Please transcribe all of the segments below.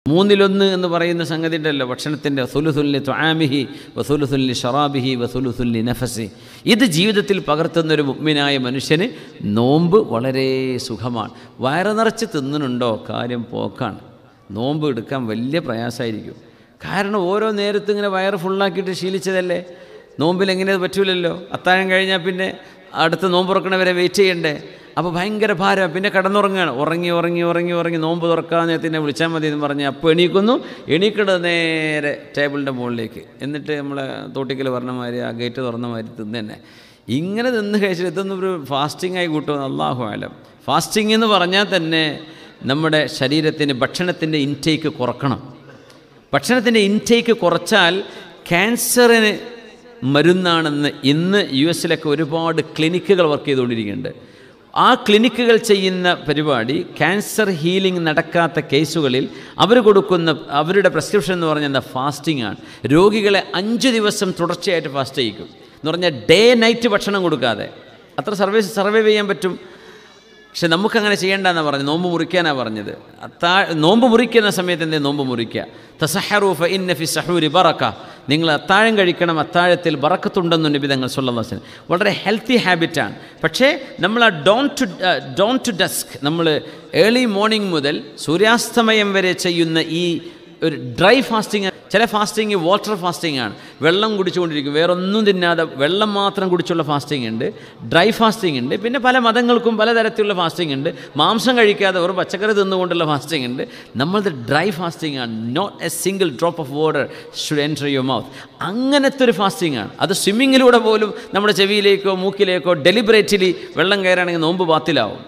മൂന്നിലൊന്ന് എന്ന് പറയുന്ന സംഗതി ഉണ്ടല്ലോ ഭക്ഷണത്തിൻ്റെ സുലുസുല്ലി ത്വാമിഹി വസുലുസുല്ലി ഷറാബിഹി വസുലുസുല്ലി നഫസി ഇത് ജീവിതത്തിൽ പകർത്തുന്ന ഒരു മുഗ്മിനായ മനുഷ്യന് നോമ്പ് വളരെ സുഖമാണ് വയറ് നിറച്ച് തിന്നുന്നുണ്ടോ കാര്യം പോക്കാണ് നോമ്പ് എടുക്കാൻ വലിയ പ്രയാസമായിരിക്കും കാരണം ഓരോ നേരത്തും ഇങ്ങനെ വയറ് ഫുള്ളാക്കിയിട്ട് ശീലിച്ചതല്ലേ നോമ്പിൽ എങ്ങനെ അത് പറ്റൂലല്ലോ അത്താഴം കഴിഞ്ഞാൽ പിന്നെ അടുത്ത നോമ്പ് തുറക്കണവരെ വെയിറ്റ് ചെയ്യണ്ടേ അപ്പോൾ ഭയങ്കര ഭാരം പിന്നെ കിടന്നുറങ്ങുകയാണ് ഉറങ്ങി ഉറങ്ങി ഉറങ്ങി ഉറങ്ങി നോമ്പ് തുറക്കാൻ നേരത്തിനെ വിളിച്ചാൽ മതി എന്ന് പറഞ്ഞ് അപ്പോൾ എണീക്കുന്നു എണീക്കണത് നേരെ ടേബിളിൻ്റെ മുകളിലേക്ക് എന്നിട്ട് നമ്മളെ തോട്ടിക്കൽ പറഞ്ഞ മാതിരി ആ ഗേറ്റ് തുറന്ന മാതിരി തിന്ന് തന്നെ ഇങ്ങനെ നിന്ന് കഴിച്ചിട്ട് ഇതൊന്നും ഒരു ഫാസ്റ്റിംഗ് ആയി കൂട്ടുമെന്ന് അള്ളാഹു ആലം ഫാസ്റ്റിംഗ് എന്ന് പറഞ്ഞാൽ തന്നെ നമ്മുടെ ശരീരത്തിന് ഭക്ഷണത്തിൻ്റെ ഇൻടേക്ക് കുറക്കണം ഭക്ഷണത്തിൻ്റെ ഇൻടേക്ക് കുറച്ചാൽ ക്യാൻസറിന് മരുന്നാണെന്ന് ഇന്ന് യു എസിലൊക്കെ ഒരുപാട് ക്ലിനിക്കുകൾ വർക്ക് ചെയ്തുകൊണ്ടിരിക്കുന്നുണ്ട് ആ ക്ലിനിക്കുകൾ ചെയ്യുന്ന പരിപാടി ക്യാൻസർ ഹീലിംഗ് നടക്കാത്ത കേസുകളിൽ അവർ കൊടുക്കുന്ന അവരുടെ പ്രിസ്ക്രിപ്ഷൻ എന്ന് പറഞ്ഞാൽ എന്താ ഫാസ്റ്റിംഗ് ആണ് രോഗികളെ അഞ്ച് ദിവസം തുടർച്ചയായിട്ട് ഫാസ്റ്റ് ചെയ്യിക്കും എന്ന് പറഞ്ഞാൽ ഡേ നൈറ്റ് ഭക്ഷണം കൊടുക്കാതെ അത്ര സർവേ സർവൈവ് ചെയ്യാൻ പറ്റും പക്ഷെ നമുക്കങ്ങനെ ചെയ്യേണ്ടെന്നാണ് പറഞ്ഞത് നോമ്പ് മുറിക്കാനാണ് പറഞ്ഞത് അത്താ നോമ്പ് മുറിക്കുന്ന സമയത്ത് എന്തേ നോമ്പ് മുറിക്കുക തസഹറൂഫ ഇന്ന ഫി സഹൂരി ബറക്ക നിങ്ങൾ അത്താഴം കഴിക്കണം അത്താഴത്തിൽ ബറക്കത്തുണ്ടെന്നു നബി തങ്ങൾ സല്ലാസ്ലം വളരെ ഹെൽത്തി ഹാബിറ്റാണ് പക്ഷേ നമ്മൾ ആ dawn to dawn to dusk നമ്മൾ ഏർലി മോർണിംഗ് മുതൽ സൂര്യാസ്തമയം വരെ ചെയ്യുന്ന ഈ ഒരു ഡ്രൈ ഫാസ്റ്റിംഗ് ചില ഫാസ്റ്റിംഗ് വാട്ടർ ഫാസ്റ്റിംഗ് ആണ് വെള്ളം കുടിച്ചുകൊണ്ടിരിക്കും വേറെ ഒന്നും തിന്നാതെ വെള്ളം മാത്രം കുടിച്ചുള്ള ഫാസ്റ്റിംഗ് ഉണ്ട് ഡ്രൈ ഫാസ്റ്റിംഗ് ഉണ്ട് പിന്നെ പല മതങ്ങൾക്കും പലതരത്തിലുള്ള ഫാസ്റ്റിംഗ് ഉണ്ട് മാംസം കഴിക്കാതെ ഒരു പച്ചക്കറി തിന്നുകൊണ്ടുള്ള ഫാസ്റ്റിംഗ് ഉണ്ട് നമ്മളത് ഡ്രൈ ഫാസ്റ്റിംഗ് ആണ് not a single drop of water should enter your mouth അങ്ങനത്തെ ഒരു ഫാസ്റ്റിംഗ് ആണ് അത് സ്വിമ്മിങ്ങിലൂടെ പോലും നമ്മുടെ ചെവിയിലേക്കോ മൂക്കിലേക്കോ ഡെലിബറേറ്റ്ലി വെള്ളം കയറുകയാണെങ്കിൽ നോമ്പ് ബാത്തിലാവും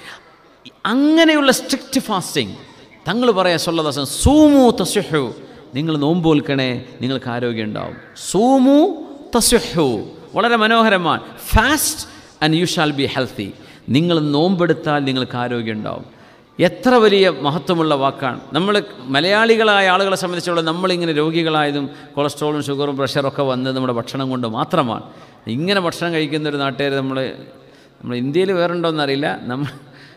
അങ്ങനെയുള്ള സ്ട്രിക്റ്റ് ഫാസ്റ്റിംഗ് തങ്ങൾ പറയാ സൊല്ലദാസൻ സൂമു തസ്ഹു നിങ്ങൾ നോമ്പ് വിൽക്കണേ നിങ്ങൾക്ക് ആരോഗ്യം ഉണ്ടാവും സൂമു തസ്ഹു വളരെ മനോഹരമാണ് fast and you shall be healthy നിങ്ങൾ നോമ്പെടുത്താൽ നിങ്ങൾക്ക് ആരോഗ്യം ഉണ്ടാവും എത്ര വലിയ മഹത്വമുള്ള വാക്കാണ് നമ്മൾ മലയാളികളായ ആളുകളെ സംബന്ധിച്ചുള്ള നമ്മളിങ്ങനെ രോഗികളായതും കൊളസ്ട്രോളും ഷുഗറും പ്രഷറും ഒക്കെ വന്നത് നമ്മുടെ ഭക്ഷണം കൊണ്ട് മാത്രമാണ് ഇങ്ങനെ ഭക്ഷണം കഴിക്കുന്ന ഒരു നാട്ടുകാർ നമ്മൾ നമ്മൾ ഇന്ത്യയിൽ വേറുണ്ടോയെന്നറിയില്ല നമ്മൾ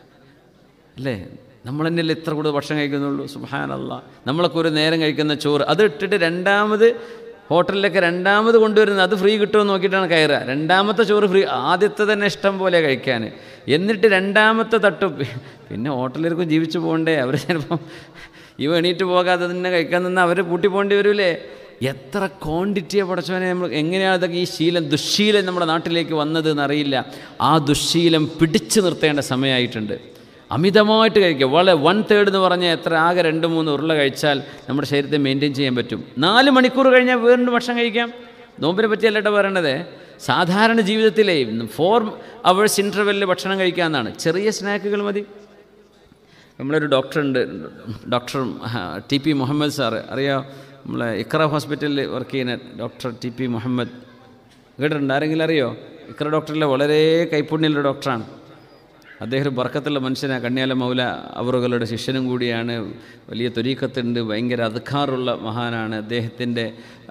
അല്ലേ നമ്മൾ തന്നെയല്ലേ ഇത്ര കൂടുതൽ ഭക്ഷണം കഴിക്കുന്നുള്ളൂ സുഹാനല്ല നമ്മളൊക്കെ ഒരു നേരം കഴിക്കുന്ന ചോറ് അത് ഇട്ടിട്ട് രണ്ടാമത് ഹോട്ടലിലൊക്കെ രണ്ടാമത് കൊണ്ടുവരുന്നത് അത് ഫ്രീ കിട്ടുമെന്ന് നോക്കിയിട്ടാണ് കയറുക രണ്ടാമത്തെ ചോറ് ഫ്രീ ആദ്യത്തെ തന്നെ ഇഷ്ടം പോലെ കഴിക്കാൻ എന്നിട്ട് രണ്ടാമത്തെ തട്ട് പിന്നെ ഹോട്ടലിലേക്കും ജീവിച്ചു പോകണ്ടേ അവർ ചിലപ്പം ഇവ എണീറ്റ് പോകാതെ തന്നെ കഴിക്കാൻ നിന്ന് അവർ പൂട്ടി പോകേണ്ടി വരൂലേ എത്ര ക്വാണ്ടിറ്റിയെ പഠിച്ചവനെ നമ്മൾ എങ്ങനെയാണ് ഇതൊക്കെ ഈ ശീലം ദുശ്ശീലം നമ്മുടെ നാട്ടിലേക്ക് വന്നത് എന്നറിയില്ല ആ ദുശ്ശീലം പിടിച്ചു നിർത്തേണ്ട സമയമായിട്ടുണ്ട് അമിതമായിട്ട് കഴിക്കുക വളരെ വൺ തേർഡ് എന്ന് പറഞ്ഞാൽ എത്ര ആകെ രണ്ട് മൂന്ന് ഉരുള കഴിച്ചാൽ നമ്മുടെ ശരീരത്തെ മെയിൻറ്റെയിൻ ചെയ്യാൻ പറ്റും നാല് മണിക്കൂർ കഴിഞ്ഞാൽ വീണ്ടും ഭക്ഷണം കഴിക്കാം നോമ്പിനെ പറ്റിയല്ല കേട്ടോ പറയണത് സാധാരണ ജീവിതത്തിലെ ഫോർ അവേഴ്സ് ഇൻ്റർവെല്ലിൽ ഭക്ഷണം കഴിക്കാമെന്നാണ് ചെറിയ സ്നാക്കുകൾ മതി നമ്മളൊരു ഡോക്ടറുണ്ട് doctor T P Muhammad sir അറിയാം നമ്മളെ ഇക്ര ഹോസ്പിറ്റലിൽ വർക്ക് ചെയ്യുന്ന ഡോക്ടർ ടി പി മുഹമ്മദ് കേട്ടിട്ടുണ്ട് ആരെങ്കിലും അറിയോ ഇക്ര ഡോക്ടറിലെ വളരെ കൈപ്പുണ്യുള്ള ഡോക്ടറാണ് അദ്ദേഹം ഒരു ബർക്കത്തുള്ള മനുഷ്യനാണ് കണ്യാല മൗല അവറുകളുടെ ശിഷ്യനും കൂടിയാണ് വലിയ തൊരീക്കത്തുണ്ട് ഭയങ്കര അധികാറുള്ള മഹാനാണ് അദ്ദേഹത്തിൻ്റെ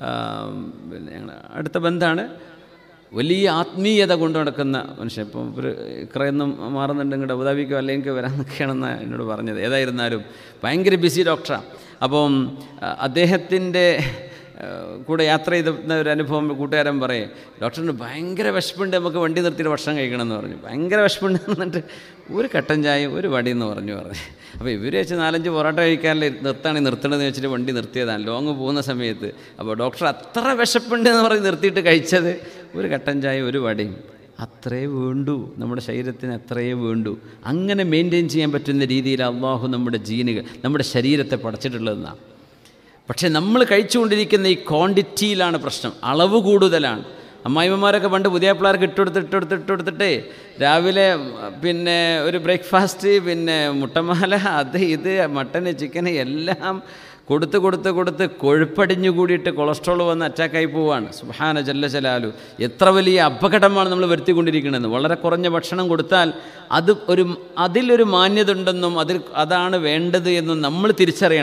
പിന്നെ ഞങ്ങൾ അടുത്ത ബന്ധമാണ് വലിയ ആത്മീയത കൊണ്ടു നടക്കുന്ന മനുഷ്യൻ ഇപ്പം ഒരു ഇക്രയൊന്നും മാറുന്നുണ്ട് ഇങ്ങോട്ട് അബുദാബിക്കോ അല്ലെങ്കിൽ വരാൻ നിൽക്കുകയാണെന്ന് എന്നോട് പറഞ്ഞത് ഏതായിരുന്നാലും ഭയങ്കര ബിസി ഡോക്ടറാണ് അപ്പം അദ്ദേഹത്തിൻ്റെ കൂടെ യാത്ര ചെയ്ത ഒരു അനുഭവം കൂട്ടുകാരൻ പറയും ഡോക്ടറിന് ഭയങ്കര വിശപ്പുണ്ട് നമുക്ക് വണ്ടി നിർത്തിയിട്ട് ഭക്ഷണം കഴിക്കണം എന്ന് പറഞ്ഞു ഭയങ്കര വിശപ്പുണ്ട് എന്നിട്ട് ഒരു കട്ടൻ ചായ ഒരു വടി എന്ന് പറഞ്ഞു പറഞ്ഞു അപ്പോൾ ഇവർ വെച്ച് നാലഞ്ച് പൊറോട്ട കഴിക്കാനല്ലേ നിർത്താണെങ്കിൽ നിർത്തണമെന്ന് വെച്ചിട്ട് വണ്ടി നിർത്തിയതാണ് ലോങ് പോകുന്ന സമയത്ത് അപ്പോൾ ഡോക്ടർ അത്ര വിശപ്പുണ്ട് എന്ന് പറഞ്ഞ് നിർത്തിയിട്ട് കഴിച്ചത് ഒരു കട്ടൻ ചായ ഒരു വടിയും അത്രേ വേണ്ടു നമ്മുടെ ശരീരത്തിന് അത്രയേ വേണ്ടു അങ്ങനെ മെയിൻറ്റെയിൻ ചെയ്യാൻ പറ്റുന്ന രീതിയിൽ അള്ളാഹു നമ്മുടെ ജീനുകൾ നമ്മുടെ ശരീരത്തെ പടച്ചിട്ടുള്ളതെന്നാണ് പക്ഷേ നമ്മൾ കഴിച്ചുകൊണ്ടിരിക്കുന്ന ഈ ക്വാണ്ടിറ്റിയിലാണ് പ്രശ്നം അളവ് കൂടുതലാണ് അമ്മായിമ്മമാരൊക്കെ പണ്ട് പുതിയ പിള്ളേർക്ക് ഇട്ടുകൊടുത്ത് ഇട്ടുകൊടുത്ത് ഇട്ടുകൊടുത്തിട്ടേ രാവിലെ പിന്നെ ഒരു ബ്രേക്ക്ഫാസ്റ്റ് പിന്നെ മുട്ടമാല അത് ഇത് മട്ടന് ചിക്കന് എല്ലാം കൊടുത്ത് കൊടുത്ത് കൊടുത്ത് കൊഴുപ്പടിഞ്ഞു കൂടിയിട്ട് കൊളസ്ട്രോൾ വന്ന് അറ്റാക്കായി പോവാണ് സുഹാന ജല്ല ജലാലു എത്ര വലിയ അപകടമാണ് നമ്മൾ വരുത്തിക്കൊണ്ടിരിക്കുന്നത് വളരെ കുറഞ്ഞ ഭക്ഷണം കൊടുത്താൽ അത് ഒരു അതിലൊരു മാന്യത ഉണ്ടെന്നും അതിൽ അതാണ് വേണ്ടത് എന്നും നമ്മൾ തിരിച്ചറിയണം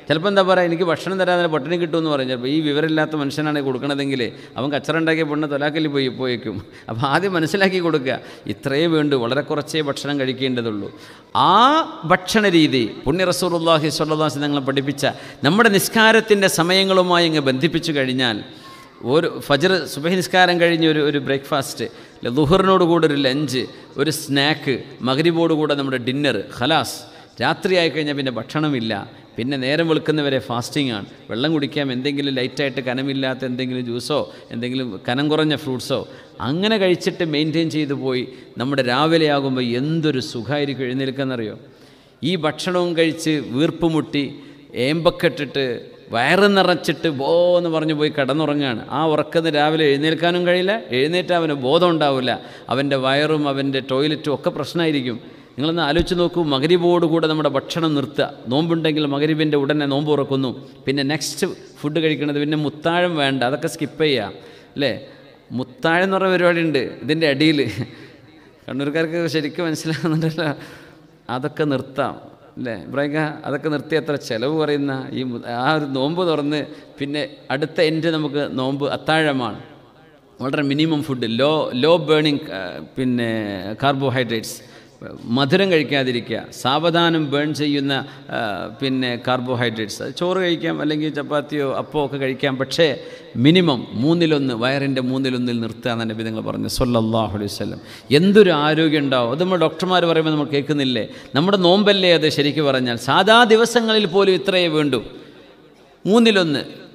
ചിലപ്പോൾ എന്താ പറയുക എനിക്ക് ഭക്ഷണം തരാതെ പട്ടിണി കിട്ടുമെന്ന് പറയും ചിലപ്പോൾ ഈ വിവരമില്ലാത്ത മനുഷ്യനാണ് കൊടുക്കണതെങ്കിൽ അവൻ കച്ചറ ഉണ്ടാക്കിയ പെണ്ണ് തൊലാക്കൽ പോയി പോയേക്കും അപ്പോൾ ആദ്യം മനസ്സിലാക്കി കൊടുക്കുക ഇത്രയേ വേണ്ടൂ വളരെ കുറച്ചേ ഭക്ഷണം കഴിക്കേണ്ടതുള്ളൂ ആ ഭക്ഷണ രീതി പുണ്യ റസൂറുല്ലാഹി സ്വല്ലാസ് ഞങ്ങളെ പഠിപ്പിച്ച നമ്മുടെ നിസ്കാരത്തിൻ്റെ സമയങ്ങളുമായി ഇങ്ങ് ബന്ധിപ്പിച്ചു കഴിഞ്ഞാൽ ഒരു ഫജർ സുബഹി നിസ്കാരം കഴിഞ്ഞ് ഒരു ഒരു ബ്രേക്ക്ഫാസ്റ്റ് ലുഹറിനോട് കൂടെ ഒരു ലഞ്ച് ഒരു സ്നാക്ക് മകരിബോട് കൂടെ നമ്മുടെ ഡിന്നർ ഖലാസ് രാത്രിയായി കഴിഞ്ഞാൽ പിന്നെ ഭക്ഷണമില്ല പിന്നെ നേരം വെളുക്കുന്നവരെ ഫാസ്റ്റിംഗ് ആണ് വെള്ളം കുടിക്കാം എന്തെങ്കിലും ലൈറ്റായിട്ട് കനമില്ലാത്ത എന്തെങ്കിലും ജ്യൂസോ എന്തെങ്കിലും കനം കുറഞ്ഞ ഫ്രൂട്ട്സോ അങ്ങനെ കഴിച്ചിട്ട് മെയിൻറ്റെയിൻ ചെയ്തു പോയി നമ്മുടെ രാവിലെ ആകുമ്പോൾ എന്തൊരു സുഖമായിരിക്കും എഴുന്നേൽക്കാന്നറിയോ ഈ ഭക്ഷണവും കഴിച്ച് വീർപ്പ് മുട്ടി ഏമ്പക്കെട്ടിട്ട് വയറ് നിറച്ചിട്ട് ബോ എന്ന് പറഞ്ഞ് പോയി കിടന്നുറങ്ങുകയാണ് ആ ഉറക്കത്തിന് രാവിലെ എഴുന്നേൽക്കാനും കഴിയില്ല എഴുന്നേറ്റ് അവന് ബോധം ഉണ്ടാവില്ല അവൻ്റെ വയറും അവൻ്റെ ടോയ്ലറ്റും ഒക്കെ പ്രശ്നമായിരിക്കും നിങ്ങളൊന്ന് ആലോചിച്ച് നോക്കൂ മകരിബോട് കൂടെ നമ്മുടെ ഭക്ഷണം നിർത്തുക നോമ്പുണ്ടെങ്കിൽ മകരിബിൻ്റെ ഉടനെ നോമ്പ് ഉറക്കുന്നു പിന്നെ നെക്സ്റ്റ് ഫുഡ് കഴിക്കണത് പിന്നെ മുത്താഴം വേണ്ട അതൊക്കെ സ്കിപ്പ് ചെയ്യുക അല്ലേ മുത്താഴം എന്ന് പറഞ്ഞ പരിപാടി ഉണ്ട് ഇതിൻ്റെ അടിയിൽ കണ്ണൂർക്കാർക്ക് ശരിക്കും മനസ്സിലാകുന്നുണ്ടല്ലോ അതൊക്കെ നിർത്താം അല്ലേ ഇബ്രാഹിം അതൊക്കെ നിർത്തി എത്ര ചിലവ് പറയുന്ന ഈ മു- ആ ഒരു നോമ്പ് തുറന്ന് പിന്നെ അടുത്ത എൻഡ് നമുക്ക് നോമ്പ് അത്താഴമാണ് വളരെ minimum food low low burning പിന്നെ കാർബോഹൈഡ്രേറ്റ്സ് മധുരം കഴിക്കാതിരിക്കുക സാവധാനം ബേൺ ചെയ്യുന്ന ആ, പിന്നെ കാർബോഹൈഡ്രേറ്റ്സ് അത് ചോറ് കഴിക്കാം അല്ലെങ്കിൽ ചപ്പാത്തിയോ അപ്പോ ഒക്കെ കഴിക്കാം പക്ഷേ മിനിമം മൂന്നിലൊന്ന് വയറിൻ്റെ മൂന്നിലൊന്നിൽ നിർത്തുക എന്ന നബി നിങ്ങൾ പറഞ്ഞു സല്ലല്ലാഹു അലൈഹി വസല്ലം എന്തൊരു ആരോഗ്യം ഉണ്ടാവും അത് നമ്മൾ ഡോക്ടർമാർ പറയുമ്പോൾ നമ്മൾ കേൾക്കുന്നില്ലേ നമ്മുടെ നോമ്പല്ലേ അത് ശരിക്കും പറഞ്ഞാൽ സാധാ ദിവസങ്ങളിൽ പോലും ഇത്രയേ വേണ്ടൂ മൂന്നിലൊന്ന്